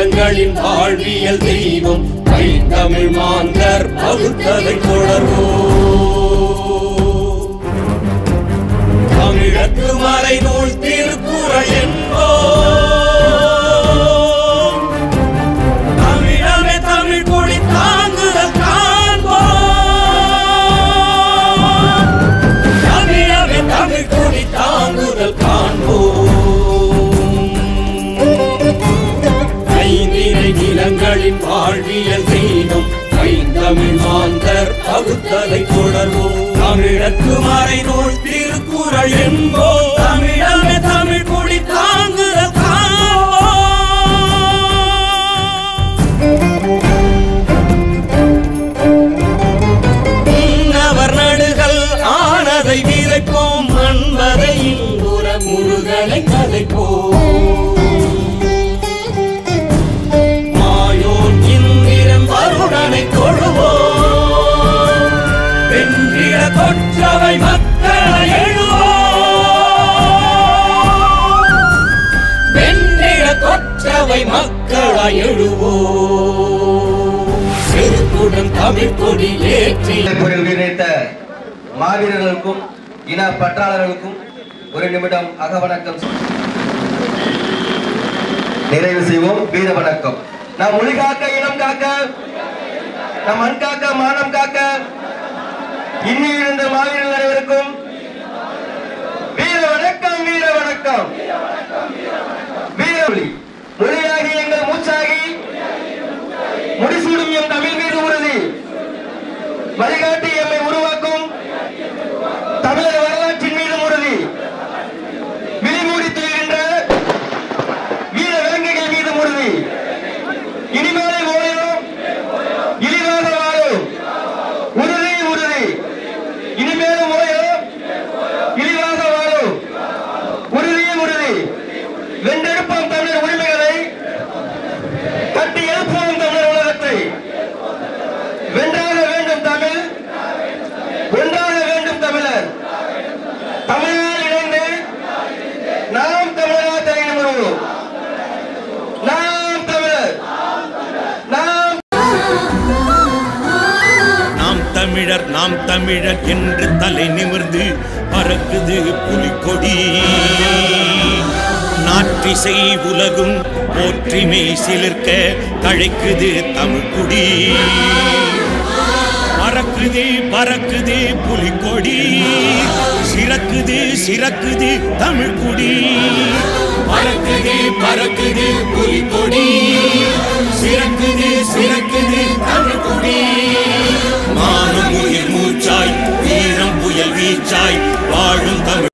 நிலங்களின் வாழ்வியல் தெய்வம் தமிழ் மாந்தர் பகுத்ததை தொடர்வோம் தமிழக்கு மறை நூல் திருக்குறள் என்போம் தமிழமே தமிழ் கொடி தாங்குதல் காண்போம் தமிழமே தமிழ் கொடி தாங்குதல் காண்போம் ஐந்தினை நிலங்களின் வாழ்வியல் தெய்வம் ஐந்தமிழ் மாந்தர் பகுத்தலை தொடர்வோம் தமிழக்கு மறை நூல் திருக்குறள் என்போம் தமிழமே தமிழ் கொடி தாங்குதல் காண்போம் அவர் நடுகள் ஆனதை விதைப்போம் அன்பதை இன்புற முருகனை கதைப்போம் மாயோன் இந்திரன் வருடனை தொழுவோம் வென்றிட தொற்றவை மக்களை எழுவோம் வென்றிட தொற்றவை மக்களை எழுவோம் செருக்குடன் தமிழ் கொடி ஏற்றி போரில் உயிரிழந்த மாவீரர்களுக்கும் இன பற்றாளர்களுக்கும் ஒரு நிமிடம் அகவணக்கம் நிறைவு செய்வோம் வீர வணக்கம் நாம் மொழி காக்க இனம் காக்க நம் மண் காக்க மானம் காக்க இன்னி இருந்த மாவீரர்கள் அனைவருக்கும் வீர வணக்கம் வீர வணக்கம் வீர ஒளி மொழியாகி எங்கள் மூச்சாகி முடிசூடும் எம் தமிழ் மீது உறுதி வழிகாட்டி எம்மை உருவாக்கும் தமிழர் வரலாற்றின் மீது உறுதி விழிமூடி துயில்கின்ற வீர விலங்குகள் மீது உறுதி இனிமேலை ஓடினோம் இழிவாக வாழும் உறுதி உறுதி இனிமேலும் ஓயும் இழிவாக வாழும் உறுதி உறுதி வென்றெடுப்போம் தமிழர் உரிமைகளை கட்டி எழுப்புவோம் தமிழர் உலகத்தை வென்றாக வேண்டும் தமிழ் ஒன்றாக வேண்டும் தமிழர் தமிழால் இணைந்து நாம் தமிழராக தலை நிமிர்வோம் நாம் தமிழர் நாம் நாம் தமிழர் நாம் தமிழர் என்று தலை நிமிர்ந்து பறக்குது புலிக்கொடி நாற்றிசை உலகும் போற்றிமை சிலிர்க்க தழைக்குது தமிழ்குடி பறக்குது பறக்குது புலிக்கொடி சிறக்குது சிறக்குது தமிழ்குடி பறக்குது பறக்குது புலிக்கொடி சிறக்குது சிறக்குது தமிழ்குடி மானம் உயிர் மூச்சாய் வீரம் புயல் வீச்சாய் வாழும் தமிழ்